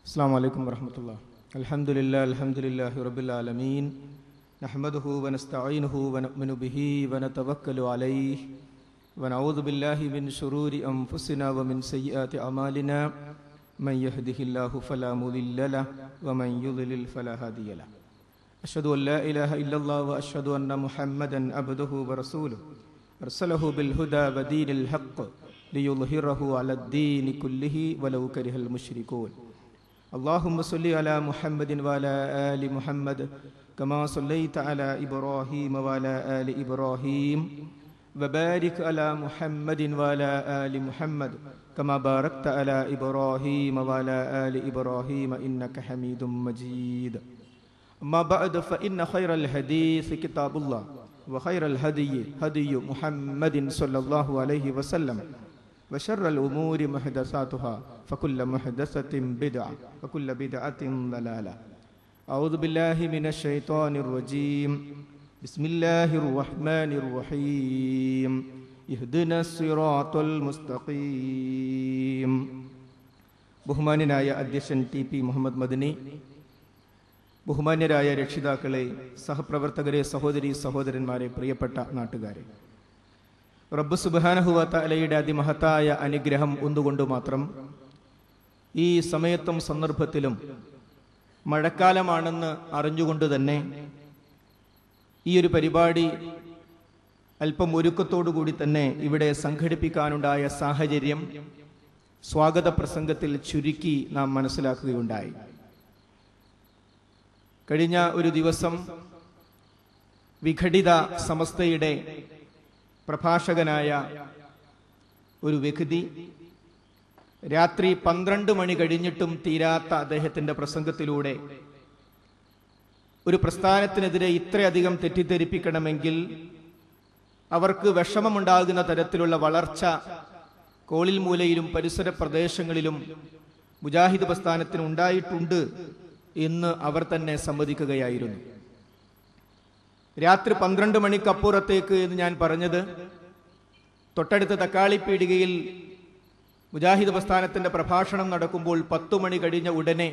السلام عليكم ورحمة الله الحمد لله الحمد لله رب العالمين نحمده ونستعينه ونؤمن به ونتوكل عليه ونعوذ بالله من شرور أنفسنا ومن سيئات أعمالنا من يهده الله فلا مضل له ومن يضلل فلا هادي له أشهد أن لا إله إلا الله وأشهد أن محمدا عبده ورسوله أرسله بالهدى ودين الحق ليظهره على الدين كله ولو كره المشركون اللهم صل على محمد وعلى آل محمد كما صليت على إبراهيم وعلى آل إبراهيم وبارك على محمد وعلى آل محمد كما باركت على إبراهيم وعلى آل إبراهيم إنك حميد مجيد أما بعد فإن خير الحديث كتاب الله وخير الهدي هدي محمد صلى الله عليه وسلم وشر الأمور محدثاتها فكل محدثة بدعة وكل بدعة ضلالة أعوذ بالله من الشيطان الرجيم بسم الله الرحمن الرحيم اهدنا الصراط المستقيم ബഹുമാന്യനായ അധ്യക്ഷൻ T P Muhammad Madani ബഹുമാന്യരായ രക്ഷിതാക്കളെ സഹപ്രവർത്തകരെ സഹോദരി സഹോദരന്മാരെ പ്രിയപ്പെട്ട നാട്ടുകാരെ റബ്ബ് സുബാനഹുവ തലയുടെ അതിമഹത്തായ അനുഗ്രഹം ഒന്നുകൊണ്ട് മാത്രം ഈ സമയത്തും സന്ദർഭത്തിലും മഴക്കാലമാണെന്ന് അറിഞ്ഞുകൊണ്ട് തന്നെ ഈ ഒരു പരിപാടി അല്പം ഒരുക്കത്തോടുകൂടി തന്നെ ഇവിടെ സംഘടിപ്പിക്കാനുണ്ടായ സാഹചര്യം സ്വാഗത പ്രസംഗത്തിൽ ചുരുക്കി നാം മനസ്സിലാക്കുകയുണ്ടായി കഴിഞ്ഞ ഒരു ദിവസം വിഘടിത സമസ്തയുടെ പ്രഭാഷകനായ ഒരു വ്യക്തി രാത്രി പന്ത്രണ്ട് മണി കഴിഞ്ഞിട്ടും തീരാത്ത അദ്ദേഹത്തിന്റെ പ്രസംഗത്തിലൂടെ ഒരു പ്രസ്ഥാനത്തിനെതിരെ ഇത്രയധികം തെറ്റിദ്ധരിപ്പിക്കണമെങ്കിൽ അവർക്ക് വിഷമമുണ്ടാകുന്ന തരത്തിലുള്ള വളർച്ച കോളിൽ മൂലയിലും പരിസര പ്രദേശങ്ങളിലും മുജാഹിദ് പ്രസ്ഥാനത്തിന് ഉണ്ടായിട്ടുണ്ട് എന്ന് അവർ തന്നെ സമ്മതിക്കുകയായിരുന്നു രാത്രി പന്ത്രണ്ട് മണിക്കപ്പുറത്തേക്ക് എന്ന് ഞാൻ പറഞ്ഞത് തൊട്ടടുത്ത തക്കാളി പീടികയിൽ മുജാഹിദ് പ്രസ്ഥാനത്തിന്റെ പ്രഭാഷണം നടക്കുമ്പോൾ പത്തു മണി കഴിഞ്ഞ ഉടനെ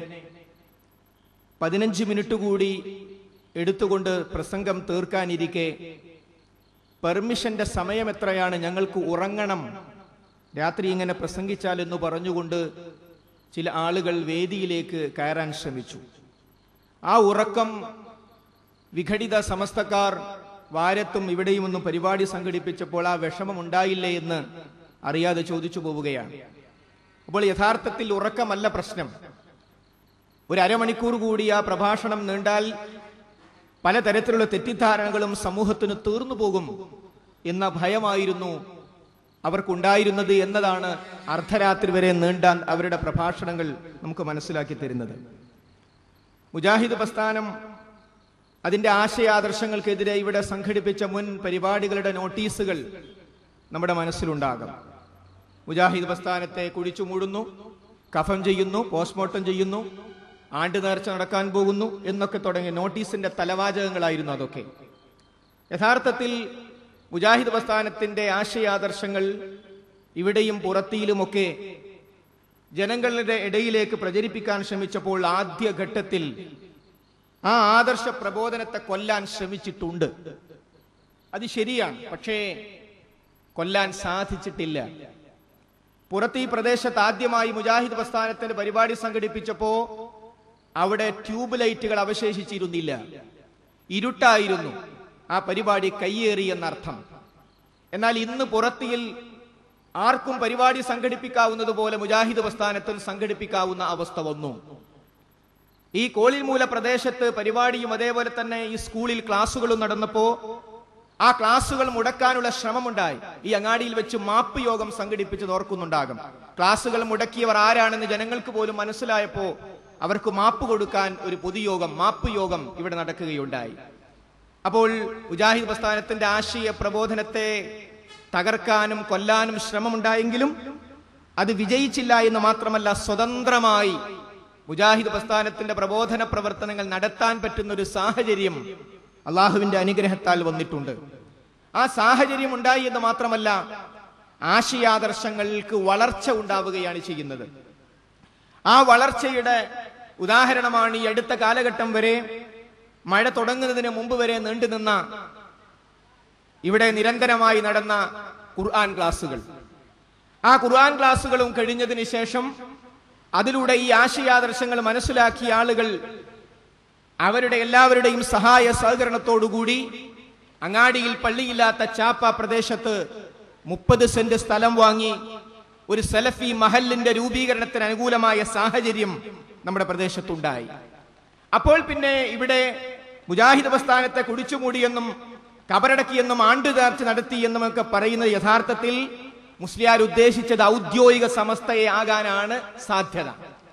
പതിനഞ്ച് മിനിറ്റ് കൂടി എടുത്തുകൊണ്ട് പ്രസംഗം തീർക്കാനിരിക്കെ പെർമിഷന്റെ സമയം എത്രയാണ് ഞങ്ങൾക്ക് ഉറങ്ങണം രാത്രി ഇങ്ങനെ പ്രസംഗിച്ചാൽ എന്ന് പറഞ്ഞുകൊണ്ട് ചില ആളുകൾ വേദിയിലേക്ക് കയറാൻ ശ്രമിച്ചു ആ ഉറക്കം വിഘടിത സമസ്തക്കാർ വാരത്തും ഇവിടെയും ഒന്നും പരിപാടി സംഘടിപ്പിച്ചപ്പോൾ ആ വിഷമം ഉണ്ടായില്ലേ എന്ന് അറിയാതെ ചോദിച്ചു പോവുകയാണ് അപ്പോൾ യഥാർത്ഥത്തിൽ ഉറക്കമല്ല പ്രശ്നം ഒരു അരമണിക്കൂർ കൂടി ആ പ്രഭാഷണം നീണ്ടാൽ പലതരത്തിലുള്ള തെറ്റിദ്ധാരണകളും സമൂഹത്തിന് തീർന്നു പോകും എന്ന ഭയമായിരുന്നു അവർക്കുണ്ടായിരുന്നത് എന്നതാണ് അർദ്ധരാത്രി വരെ നീണ്ടാൻ അവരുടെ പ്രഭാഷണങ്ങൾ നമുക്ക് മനസ്സിലാക്കി തരുന്നത് മുജാഹിദ് പ്രസ്ഥാനം അതിന്റെ ആശയാദർശങ്ങൾക്കെതിരെ ഇവിടെ സംഘടിപ്പിച്ച മുൻ പരിപാടികളുടെ നോട്ടീസുകൾ നമ്മുടെ മനസ്സിലുണ്ടാകും മുജാഹിദ് പ്രസ്ഥാനത്തെ കുഴിച്ചു മൂടുന്നു കഫം ചെയ്യുന്നു പോസ്റ്റ്മോർട്ടം ചെയ്യുന്നു ആണ്ട് നേർച്ച നടക്കാൻ പോകുന്നു എന്നൊക്കെ തുടങ്ങിയ നോട്ടീസിന്റെ തലവാചകങ്ങളായിരുന്നു അതൊക്കെ യഥാർത്ഥത്തിൽ മുജാഹിദ് പ്രസ്ഥാനത്തിന്റെ ആശയാദർശങ്ങൾ ഇവിടെയും പുറത്തിയിലുമൊക്കെ ജനങ്ങളുടെ ഇടയിലേക്ക് പ്രചരിപ്പിക്കാൻ ശ്രമിച്ചപ്പോൾ ആദ്യ ഘട്ടത്തിൽ ആ ആദർശ പ്രബോധനത്തെ കൊല്ലാൻ ശ്രമിച്ചിട്ടുണ്ട് അത് ശരിയാണ് പക്ഷേ കൊല്ലാൻ സാധിച്ചിട്ടില്ല പുറത്ത് ഈ പ്രദേശത്ത് ആദ്യമായി മുജാഹിദ് പ്രസ്ഥാനത്തിന്റെ പരിപാടി സംഘടിപ്പിച്ചപ്പോ അവിടെ ട്യൂബ് ലൈറ്റുകൾ അവശേഷിച്ചിരുന്നില്ല ഇരുട്ടായിരുന്നു ആ പരിപാടി കയ്യേറി എന്നർത്ഥം എന്നാൽ ഇന്ന് പുറത്തിയിൽ ആർക്കും പരിപാടി സംഘടിപ്പിക്കാവുന്നത് പോലെ മുജാഹിദ് പ്രസ്ഥാനത്തിൽ സംഘടിപ്പിക്കാവുന്ന അവസ്ഥ വന്നു ഈ കോളിൽമൂല പ്രദേശത്ത് പരിപാടിയും അതേപോലെ തന്നെ ഈ സ്കൂളിൽ ക്ലാസ്സുകളും നടന്നപ്പോ ആ ക്ലാസ്സുകൾ മുടക്കാനുള്ള ശ്രമമുണ്ടായി ഈ അങ്ങാടിയിൽ വെച്ച് മാപ്പ് യോഗം സംഘടിപ്പിച്ചത് ഓർക്കുന്നുണ്ടാകും ക്ലാസ്സുകൾ മുടക്കിയവർ ആരാണെന്ന് ജനങ്ങൾക്ക് പോലും മനസ്സിലായപ്പോ അവർക്ക് മാപ്പ് കൊടുക്കാൻ ഒരു പൊതുയോഗം മാപ്പ് യോഗം ഇവിടെ നടക്കുകയുണ്ടായി അപ്പോൾ മുജാഹിദ് പ്രസ്ഥാനത്തിന്റെ ആശയ പ്രബോധനത്തെ തകർക്കാനും കൊല്ലാനും ശ്രമമുണ്ടായെങ്കിലും അത് വിജയിച്ചില്ല എന്ന് മാത്രമല്ല സ്വതന്ത്രമായി മുജാഹിദ് പ്രസ്ഥാനത്തിന്റെ പ്രബോധന പ്രവർത്തനങ്ങൾ നടത്താൻ പറ്റുന്ന ഒരു സാഹചര്യം അള്ളാഹുവിന്റെ അനുഗ്രഹത്താൽ വന്നിട്ടുണ്ട് ആ സാഹചര്യം ഉണ്ടായി എന്ന് മാത്രമല്ല ആശയാദർശങ്ങൾക്ക് വളർച്ച ഉണ്ടാവുകയാണ് ചെയ്യുന്നത് ആ വളർച്ചയുടെ ഉദാഹരണമാണ് ഈ അടുത്ത കാലഘട്ടം വരെ മഴ തുടങ്ങുന്നതിന് മുമ്പ് വരെ നീണ്ടുനിന്ന ഇവിടെ നിരന്തരമായി നടന്ന ഖുർആൻ ക്ലാസുകൾ ആ ഖുർആൻ ക്ലാസുകളും കഴിഞ്ഞതിന് ശേഷം അതിലൂടെ ഈ ആശയാദർശങ്ങൾ മനസ്സിലാക്കിയ ആളുകൾ അവരുടെ എല്ലാവരുടെയും സഹായ സഹകരണത്തോടുകൂടി അങ്ങാടിയിൽ പള്ളിയില്ലാത്ത ചാപ്പ പ്രദേശത്ത് മുപ്പത് സെന്റ് സ്ഥലം വാങ്ങി ഒരു സലഫി മഹലിന്റെ രൂപീകരണത്തിന് അനുകൂലമായ സാഹചര്യം നമ്മുടെ പ്രദേശത്തുണ്ടായി അപ്പോൾ പിന്നെ ഇവിടെ മുജാഹിദ് പ്രസ്ഥാനത്തെ കുടിച്ചുമൂടിയെന്നും കബറടക്കിയെന്നും ആണ്ട് നേർച്ച നടത്തിയെന്നും ഒക്കെ പറയുന്നത് യഥാർത്ഥത്തിൽ മുസ്ലിയാർ ഉദ്ദേശിച്ചത് ഔദ്യോഗിക സമസ്തയെ ആകാനാണ് സാധ്യത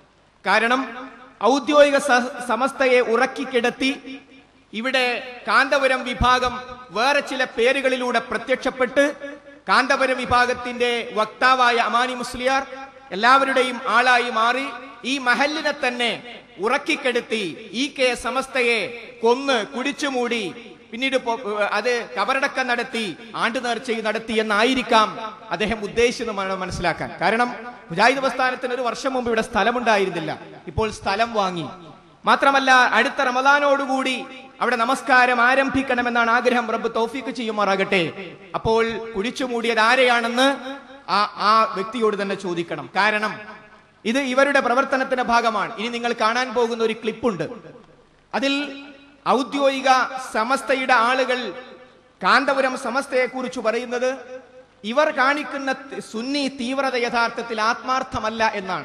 കാരണം ഔദ്യോഗിക സ- സമസ്തയെ ഉറക്കിക്കിടത്തി ഇവിടെ കാന്തപുരം വിഭാഗം വേറെ ചില പേരുകളിലൂടെ പ്രത്യക്ഷപ്പെട്ട് കാന്തപുരം വിഭാഗത്തിന്റെ വക്താവായ അമാനി മുസ്ലിയാർ എല്ലാവരുടെയും ആളായി മാറി ഈ മഹലിനെ തന്നെ ഉറക്കിക്കെടുത്തി ഈ കെ സമസ്തയെ കൊന്ന് കുടിച്ചുമൂടി പിന്നീട് പോ- അത് കബറടക്കം നടത്തി ആണ്ടു നേർച്ചയും നടത്തി എന്നായിരിക്കാം അദ്ദേഹം ഉദ്ദേശിച്ചത് മ- മനസ്സിലാക്കാൻ കാരണം മുജാഹിദ് പ്രസ്ഥാനത്തിന് ഒരു വർഷം മുമ്പ് ഇവിടെ സ്ഥലമുണ്ടായിരുന്നില്ല ഇപ്പോൾ സ്ഥലം വാങ്ങി മാത്രമല്ല അടുത്ത റമദാനോടുകൂടി അവിടെ നമസ്കാരം ആരംഭിക്കണമെന്നാണ് ആഗ്രഹം റബ്ബ് തൗഫീക്ക് ചെയ്യുമാറാകട്ടെ അപ്പോൾ കുഴിച്ചുമൂടിയത് ആരെയാണെന്ന് ആ ആ വ്യക്തിയോട് തന്നെ ചോദിക്കണം കാരണം ഇത് ഇവരുടെ പ്രവർത്തനത്തിന്റെ ഭാഗമാണ് ഇനി നിങ്ങൾ കാണാൻ പോകുന്ന ഒരു ക്ലിപ്പുണ്ട് അതിൽ ഔദ്യോഗിക സമസ്തയുടെ ആളുകൾ കാന്തപുരം സമസ്തയെ കുറിച്ച് പറയുന്നത് ഇവർ കാണിക്കുന്ന ത- സുന്നി തീവ്രത യഥാർത്ഥത്തിൽ ആത്മാർത്ഥമല്ല എന്നാണ്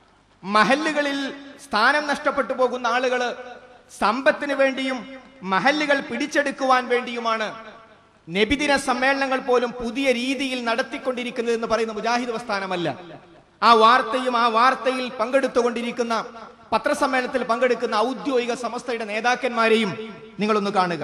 മഹല്ലുകളിൽ സ്ഥാനം നഷ്ടപ്പെട്ടു പോകുന്ന ആളുകള് സമ്പത്തിന് വേണ്ടിയും മഹല്ലുകൾ പിടിച്ചെടുക്കുവാൻ വേണ്ടിയുമാണ് നബിദിന സമ്മേളനങ്ങൾ പോലും പുതിയ രീതിയിൽ നടത്തിക്കൊണ്ടിരിക്കുന്നത് എന്ന് പറയുന്ന മുജാഹിദ് പ്രസ്ഥാനമല്ല ആ വാർത്തയും ആ വാർത്തയിൽ പങ്കെടുത്തുകൊണ്ടിരിക്കുന്ന പത്രസമ്മേളനത്തിൽ പങ്കെടുക്കുന്ന ഔദ്യോഗിക സമസ്തയുടെ നേതാക്കന്മാരെയും നിങ്ങളൊന്ന് കാണുക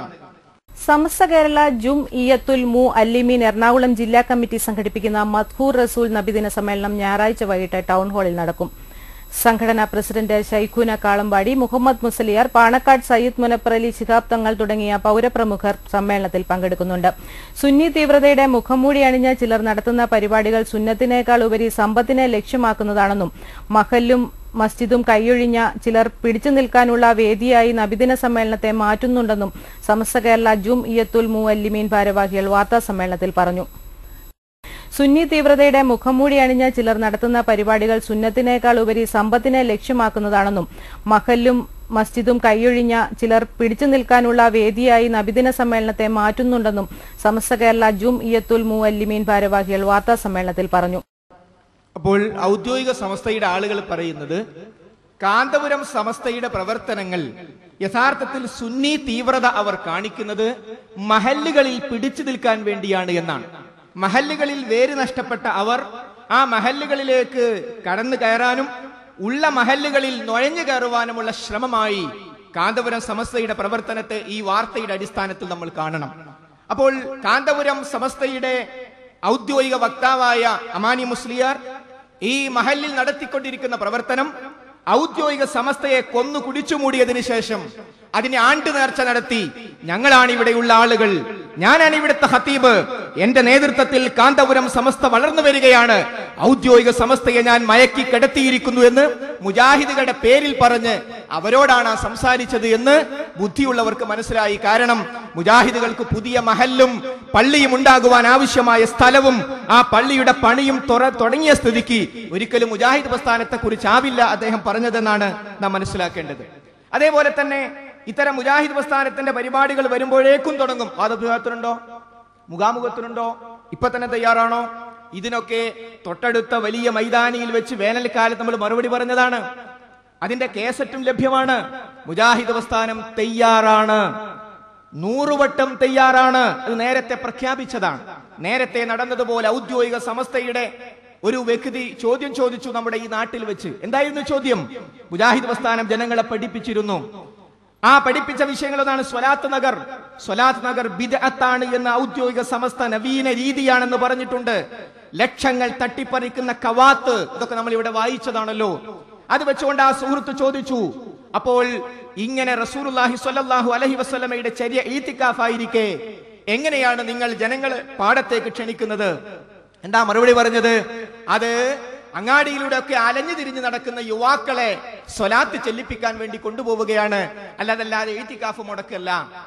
സമസ്ത കേരള ജും ഇയത്തുൽ മു അല്ലിമീൻ എറണാകുളം ജില്ലാ കമ്മിറ്റി സംഘടിപ്പിക്കുന്ന മദ്ഹൂർ റസൂൽ നബിദിന സമ്മേളനം ഞായറാഴ്ച വൈകിട്ട് ടൗൺ ഹാളിൽ നടക്കും സംഘടനാ പ്രസിഡന്റ് ഷൈഖൂന കാളമ്പാടി മുഹമ്മദ് മുസലിയാർ പാണക്കാട് സയ്യിദ് മുനപ്പറലി ശിഹാബ് തങ്ങൾ തുടങ്ങിയ പൌരപ്രമുഖർ സമ്മേളനത്തിൽ പങ്കെടുക്കുന്നുണ്ട് സുന്നി തീവ്രതയുടെ മുഖംമൂടി അണിഞ്ഞ ചിലർ നടത്തുന്ന പരിപാടികൾ സുന്നത്തിനേക്കാൾ ഉപരി സമ്പത്തിനെ ലക്ഷ്യമാക്കുന്നതാണെന്നും മഹല്ലും മസ്ജിദും കൈയൊഴിഞ്ഞ ചിലർ പിടിച്ചു നിൽക്കാനുള്ള വേദിയായി നബിദിന സമ്മേളനത്തെ മാറ്റുന്നുണ്ടെന്നും സമസ്ത കേരള ജും ഇയത്തുൽ മുഅല്ലിമീൻ ഭാരവാഹികൾ വാർത്താ സമ്മേളനത്തിൽ പറഞ്ഞു സുന്നി തീവ്രതയുടെ മുഖംമൂടി അണിഞ്ഞ ചിലർ നടത്തുന്ന പരിപാടികൾ സുന്നത്തിനേക്കാൾ ഉപരി സമ്പത്തിനെ ലക്ഷ്യമാക്കുന്നതാണെന്നും മഹല്ലും മസ്ജിദും കൈയൊഴിഞ്ഞ ചിലർ പിടിച്ചു നിൽക്കാനുള്ള വേദിയായി നബിദിന സമ്മേളനത്തെ മാറ്റുന്നുണ്ടെന്നും സമസ്ത കേരള ജും ഇയത്തുൽ മുഅല്ലിമീൻ ഭാരവാഹികൾ വാർത്താ സമ്മേളനത്തിൽ പറഞ്ഞു അപ്പോൾ ഔദ്യോഗിക സമസ്തയുടെ ആളുകൾ പറയുന്നത് കാന്തപുരം സമസ്തയുടെ പ്രവർത്തനങ്ങൾ യഥാർത്ഥത്തിൽ സുന്നി തീവ്രത അവർ കാണിക്കുന്നത് മഹല്ലുകളിൽ പിടിച്ചു നിൽക്കാൻ വേണ്ടിയാണ് എന്നാണ് മഹല്ലുകളിൽ വേര് നഷ്ടപ്പെട്ട അവർ ആ മഹല്ലുകളിലേക്ക് കടന്നു കയറാനും ഉള്ള മഹല്ലുകളിൽ നുഴഞ്ഞു കയറുവാനുമുള്ള ശ്രമമായി കാന്തപുരം സമസ്തയുടെ പ്രവർത്തനത്തെ ഈ വാർത്തയുടെ അടിസ്ഥാനത്തിൽ നമ്മൾ കാണണം അപ്പോൾ കാന്തപുരം സമസ്തയുടെ ഔദ്യോഗിക വക്താവായ അമാനി മുസ്ലിയാർ ഈ മഹലിൽ നടത്തിക്കൊണ്ടിരിക്കുന്ന പ്രവർത്തനം ഔദ്യോഗിക സമസ്തയെ കൊന്നു കുടിച്ചുമൂടിയതിനു ശേഷം അതിനെ ആണ്ടു നേർച്ച നടത്തി ഞങ്ങളാണ് ഇവിടെയുള്ള ആളുകൾ ഞാനാണ് ഇവിടുത്തെ ഹത്തീബ് എന്റെ നേതൃത്വത്തിൽ കാന്തപുരം സമസ്ത വളർന്നു വരികയാണ് ഔദ്യോഗിക സമസ്തയെ ഞാൻ മയക്കി കിടത്തിയിരിക്കുന്നു എന്ന് മുജാഹിദുകളുടെ പേരിൽ പറഞ്ഞ് അവരോടാണ് ആ സംസാരിച്ചത് എന്ന് ബുദ്ധിയുള്ളവർക്ക് മനസ്സിലായി കാരണം മുജാഹിദുകൾക്ക് പുതിയ മഹല്ലും പള്ളിയും ഉണ്ടാകുവാൻ ആവശ്യമായ സ്ഥലവും ആ പള്ളിയുടെ പണിയും തുറ- തുടങ്ങിയ സ്ഥിതിക്ക് ഒരിക്കലും മുജാഹിദ് പ്രസ്ഥാനത്തെ കുറിച്ചാവില്ല അദ്ദേഹം പറഞ്ഞതെന്നാണ് നാം മനസ്സിലാക്കേണ്ടത് അതേപോലെ തന്നെ ഇത്തരം മുജാഹിദ് പ്രസ്ഥാനത്തിന്റെ പരിപാടികൾ വരുമ്പോഴേക്കും തുടങ്ങും വാദവിഭാഗത്തിനുണ്ടോ മുഖാമുഖത്തിനുണ്ടോ ഇപ്പൊ തന്നെ തയ്യാറാണോ ഇതിനൊക്കെ തൊട്ടടുത്ത വലിയ മൈതാനിയിൽ വെച്ച് വേനൽക്കാലത്ത് നമ്മൾ മറുപടി പറഞ്ഞതാണ് അതിന്റെ കേസറ്റും ലഭ്യമാണ് മുജാഹിദ് പ്രസ്ഥാനം തയ്യാറാണ് നൂറുവട്ടം തയ്യാറാണ് അത് നേരത്തെ പ്രഖ്യാപിച്ചതാണ് നേരത്തെ നടന്നതുപോലെ ഔദ്യോഗിക സമസ്തയുടെ ഒരു വ്യക്തി ചോദ്യം ചോദിച്ചു നമ്മുടെ ഈ നാട്ടിൽ വെച്ച് എന്തായിരുന്നു ചോദ്യം മുജാഹിദ് പ്രസ്ഥാനം ജനങ്ങളെ പഠിപ്പിച്ചിരുന്നു ആ പഠിപ്പിച്ച വിഷയങ്ങൾ ഒന്നാണ് സ്വലാത്ത് നഗർ സ്വലാത്ത് നഗർ ബിദഅത്താണ് എന്ന ഔദ്യോഗിക സമസ്ത നവീന രീതിയാണെന്ന് പറഞ്ഞിട്ടുണ്ട് ലക്ഷങ്ങൾ തട്ടിപ്പറിക്കുന്ന കവാത്ത് ഇതൊക്കെ നമ്മൾ ഇവിടെ വായിച്ചതാണല്ലോ അത് വെച്ചുകൊണ്ട് ആ സുഹൃത്ത് ചോദിച്ചു അപ്പോൾ ഇങ്ങനെ റസൂലുള്ളാഹി സ്വല്ലല്ലാഹു അലൈഹി വസല്ലമയുടെ ചര്യ ഈത്തിക്കാഫായിരിക്കെ എങ്ങനെയാണ് നിങ്ങൾ ജനങ്ങളെ പാടത്തേക്ക് ക്ഷണിക്കുന്നത് എന്താ മറുപടി പറഞ്ഞത് അത് അങ്ങാടിയിലൂടെ ഒക്കെ അലഞ്ഞു തിരിഞ്ഞു നടക്കുന്ന യുവാക്കളെ സ്വലാത്ത് ചെല്ലിപ്പിക്കാൻ വേണ്ടി കൊണ്ടുപോവുകയാണ് അല്ലാതല്ലാതെ എഴുത്തിക്കാഫ് മുടക്കല്ല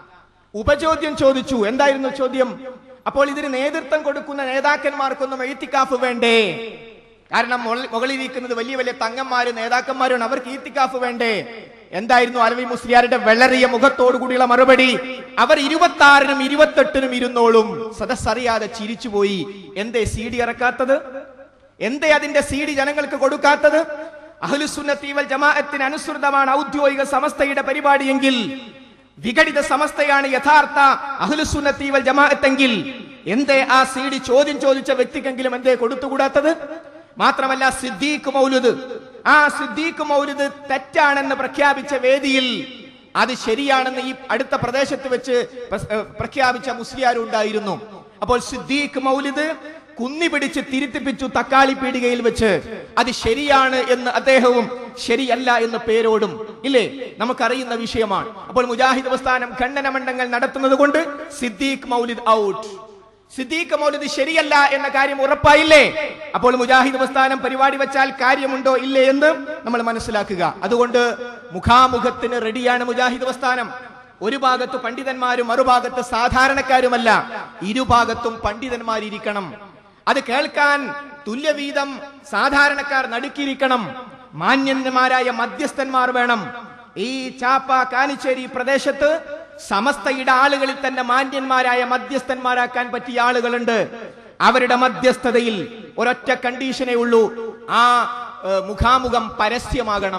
ഉപചോദ്യം ചോദിച്ചു എന്തായിരുന്നു ചോദ്യം അപ്പോൾ ഇതിന് നേതൃത്വം കൊടുക്കുന്ന നേതാക്കന്മാർക്കൊന്നും എഴുത്തിക്കാഫ് വേണ്ടേ കാരണം മുകൾ- മുകളിലിരിക്കുന്നത് വലിയ വലിയ തങ്ങന്മാരും നേതാക്കന്മാരും അവർക്ക് ഈത്തിക്കാഫ് വേണ്ടേ എന്തായിരുന്നു അലവി മുസ്ലിയാരുടെ വെള്ളറിയ മുഖത്തോടു കൂടിയുള്ള മറുപടി അവർ ഇരുപത്തി ആറിനും ഇരുപത്തെട്ടിനും ഇരുന്നോളും സദസ്സറിയാതെ ചിരിച്ചുപോയി എന്തേ സി ഡി ഇറക്കാത്തത് എന്തേ അതിന്റെ സി ഡി ജനങ്ങൾക്ക് കൊടുക്കാത്തത് അഹ്ലുസുന്നത്തി വൽ ജമാഅത്തിന് അനുസൃതമാണ് ഔദ്യോഗിക സമസ്തയുടെ പരിപാടിയെങ്കിൽ വിഘടിത സമസ്തയാണ് യഥാർത്ഥ അഹ്ലുസുന്നത്തി വൽ ജമാഅത്തെങ്കിൽ എന്തേ ആ സി ഡി ചോദ്യം ചോദിച്ച വ്യക്തിക്കെങ്കിലും എന്തേ കൊടുത്തുകൂടാത്തത് മാത്രമല്ല സിദ്ദീഖ് മൗലുദ് ആ സിദ്ദീഖ് മൗലുദ് തെറ്റാണെന്ന് പ്രഖ്യാപിച്ച വേദിയിൽ അത് ശരിയാണെന്ന് ഈ അടുത്ത പ്രദേശത്ത് വെച്ച് പ്രസ്- ഏഹ് പ്രഖ്യാപിച്ച മുസ്ലിയാരും ഉണ്ടായിരുന്നു അപ്പോൾ സിദ്ദീഖ് മൗലിദ് കുന്നി പിടിച്ച് തിരുത്തിപ്പിച്ചു തക്കാളി പീടികയിൽ വെച്ച് അത് ശരിയാണ് എന്ന് അദ്ദേഹവും ശരിയല്ല എന്ന് പേരോടും ഇല്ലേ നമുക്കറിയുന്ന വിഷയമാണ് അപ്പോൾ മുജാഹിദ് പ്രസ്ഥാനം ഖണ്ഡനമണ്ഡങ്ങൾ നടത്തുന്നത് കൊണ്ട് സിദ്ദീഖ് മൗലിദ് ഔട്ട് സിദ്ദീഖ് മൗലിദ് ശരിയല്ല എന്ന കാര്യം ഉറപ്പായില്ലേ അപ്പോൾ മുജാഹിദ് പ്രസ്ഥാനം പരിപാടി വെച്ചാൽ കാര്യമുണ്ടോ ഇല്ലേ എന്ന് നമ്മൾ മനസ്സിലാക്കുക അതുകൊണ്ട് മുഖാമുഖത്തിന് റെഡിയാണ് മുജാഹിദ് പ്രസ്ഥാനം ഒരു ഭാഗത്ത് പണ്ഡിതന്മാരും മറുഭാഗത്ത് സാധാരണക്കാരുമല്ല ഇരുഭാഗത്തും പണ്ഡിതന്മാരിരിക്കണം അത് കേൾക്കാൻ തുല്യവീതം സാധാരണക്കാർ നടുക്കിയിരിക്കണം മാന്യന്മാരായ മധ്യസ്ഥന്മാർ വേണം ഈ ചാപ്പ കാനിച്ചേരി പ്രദേശത്ത് സമസ്തയുടെ ആളുകളിൽ തന്നെ മാന്യന്മാരായ മധ്യസ്ഥന്മാരാക്കാൻ പറ്റിയ ആളുകളുണ്ട് അവരുടെ മധ്യസ്ഥതയിൽ ഒരൊറ്റ കണ്ടീഷനേ ഉള്ളൂ ആ ഏഹ്, മുഖാമുഖം പരസ്യമാകണം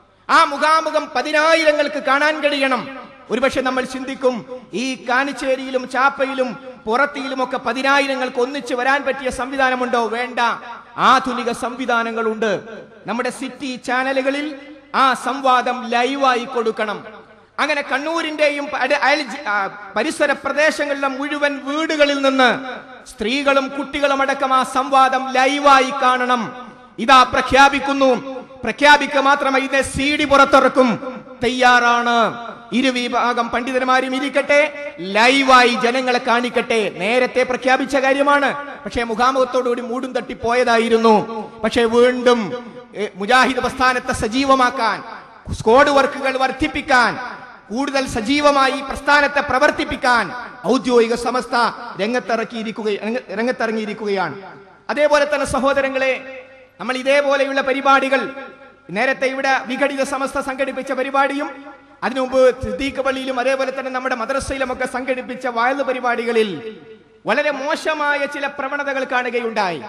ആ മുഖാമുഖം പതിനായിരങ്ങൾക്ക് കാണാൻ കഴിയണം ഒരുപക്ഷെ നമ്മൾ ചിന്തിക്കും ഈ കാനിച്ചേരിയിലും ചാപ്പയിലും പുറത്തിയിലും ഒക്കെ പതിനായിരങ്ങൾക്ക് ഒന്നിച്ച് വരാൻ പറ്റിയ സംവിധാനമുണ്ടോ വേണ്ട ആധുനിക സംവിധാനങ്ങളുണ്ട് നമ്മുടെ സിറ്റി ചാനലുകളിൽ ആ സംവാദം ലൈവായി കൊടുക്കണം അങ്ങനെ കണ്ണൂരിന്റെയും അട- അയൽ ജി- ആ, പരിസര പ്രദേശങ്ങളിലെ മുഴുവൻ വീടുകളിൽ നിന്ന് സ്ത്രീകളും കുട്ടികളും അടക്കം ആ സംവാദം ലൈവായി കാണണം ഇതാ പ്രഖ്യാപിക്കുന്നു പ്രഖ്യാപിക്കുക മാത്രമേ ഇതിനെ സി ഡി പുറത്തിറക്കും തയ്യാറാണ് ഇരുവിഭാഗം പണ്ഡിതന്മാരും ഇരിക്കട്ടെ ലൈവായി ജനങ്ങളെ കാണിക്കട്ടെ നേരത്തെ പ്രഖ്യാപിച്ച കാര്യമാണ് പക്ഷേ മുഖാമുഖത്തോടുകൂടി മൂടും തട്ടി പോയതായിരുന്നു പക്ഷേ വീണ്ടും ഏ, മുജാഹിദ് പ്രസ്ഥാനത്തെ സജീവമാക്കാൻ സ്ക്വാഡ് വർക്കുകൾ വർദ്ധിപ്പിക്കാൻ കൂടുതൽ സജീവമായി ഈ പ്രസ്ഥാനത്തെ പ്രവർത്തിപ്പിക്കാൻ ഔദ്യോഗിക സമസ്ത രംഗത്തിറക്കിയിരിക്കുക രംഗ- രംഗത്തിറങ്ങിയിരിക്കുകയാണ് അതേപോലെ തന്നെ സഹോദരങ്ങളെ നമ്മൾ ഇതേപോലെയുള്ള പരിപാടികൾ നേരത്തെ ഇവിടെ വിഘടിത സമസ്ത സംഘടിപ്പിച്ച പരിപാടിയും അതിനു മുമ്പ് സിദ്ദീഖ് പള്ളിയിലും അതേപോലെ തന്നെ നമ്മുടെ മദ്രസയിലും ഒക്കെ സംഘടിപ്പിച്ച വായന പരിപാടികളിൽ വളരെ മോശമായ ചില പ്രവണതകൾ കാണുകയുണ്ടായി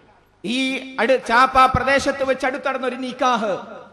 ഈ അടു ചാപ്പ പ്രദേശത്ത് വെച്ച് അടുത്തടന്ന ഒരു നിക്കാഹ്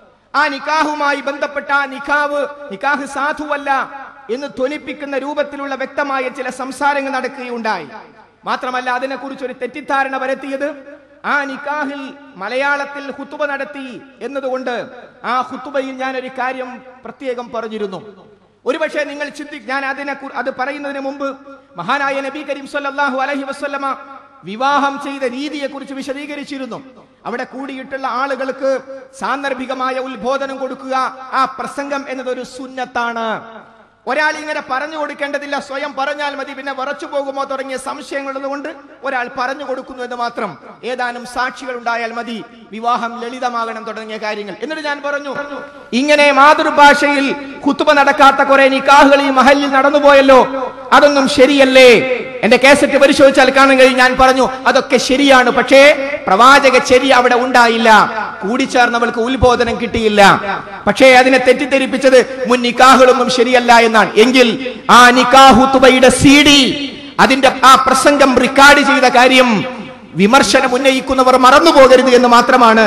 ആ നിക്കാഹുമായി ബന്ധപ്പെട്ട ആ നിക്കാവ് നിക്കാഹ് സാധുവല്ല എന്ന് ധ്വനിപ്പിക്കുന്ന രൂപത്തിലുള്ള വ്യക്തമായ ചില സംസാരങ്ങൾ നടക്കുകയുണ്ടായി മാത്രമല്ല അതിനെക്കുറിച്ച് ഒരു തെറ്റിദ്ധാരണ വരുത്തിയത് ആ നിക്കാഹിൽ മലയാളത്തിൽ ഹുത്തുബ നടത്തി എന്നതുകൊണ്ട് ആ ഹുത്തുബയിൽ ഞാൻ ഒരു കാര്യം പ്രത്യേകം പറഞ്ഞിരുന്നു ഒരുപക്ഷെ നിങ്ങൾ ചിന്തി ഞാൻ അതിനെ കു- അത് പറയുന്നതിന് മുമ്പ് മഹാനായ നബി കരീം സല്ലല്ലാഹു അലൈഹി വസല്ലമ വിവാഹം ചെയ്ത രീതിയെ കുറിച്ച് വിശദീകരിച്ചിരുന്നു അവിടെ കൂടിയിട്ടുള്ള ആളുകൾക്ക് സാന്ദർഭികമായ ഉത്ബോധനം കൊടുക്കുക ആ പ്രസംഗം എന്നതൊരു സുന്നത്താണ് ഒരാൾ ഇങ്ങനെ പറഞ്ഞു കൊടുക്കേണ്ടതില്ല സ്വയം പറഞ്ഞാൽ മതി പിന്നെ വിറച്ചു പോകുമോ തുടങ്ങിയ സംശയങ്ങളുള്ളത് കൊണ്ട് ഒരാൾ പറഞ്ഞു കൊടുക്കുന്നു എന്ന് മാത്രം ഏതാനും സാക്ഷികൾ ഉണ്ടായാൽ മതി വിവാഹം ലളിതമാകണം തുടങ്ങിയ കാര്യങ്ങൾ എന്നിട്ട് ഞാൻ പറഞ്ഞു ഇങ്ങനെ മാതൃഭാഷയിൽ കുത്തുബ നടക്കാത്ത കുറെ നിക്കാഹുകൾ ഈ മഹലിൽ നടന്നുപോയല്ലോ അതൊന്നും ശരിയല്ലേ എന്റെ കേസറ്റ് പരിശോധിച്ചാൽ കാണാൻ കഴിയും ഞാൻ പറഞ്ഞു അതൊക്കെ ശരിയാണ് പക്ഷേ പ്രവാചക ശരി അവിടെ ഉണ്ടായില്ല കൂടിച്ചേർന്നവൾക്ക് ഉത്ബോധനം കിട്ടിയില്ല പക്ഷേ അതിനെ തെറ്റിദ്ധരിപ്പിച്ചത് മുൻ നിക്കാഹുകളൊന്നും ശരിയല്ല എന്നാണ് എങ്കിൽ ആ നിക്കാഹുത്തുബയുടെ സി ഡി അതിന്റെ ആ പ്രസംഗം റെക്കോർഡ് ചെയ്ത കാര്യം വിമർശനം ഉന്നയിക്കുന്നവർ മറന്നു പോകരുത് എന്ന് മാത്രമാണ്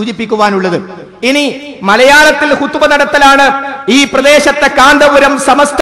സൂചിപ്പിക്കുവാനുള്ളത് ഇനി മലയാളത്തിൽ ഹുത്തുബ നടത്തലാണ് ഈ പ്രദേശത്തെ കാന്തപുരം സമസ്ത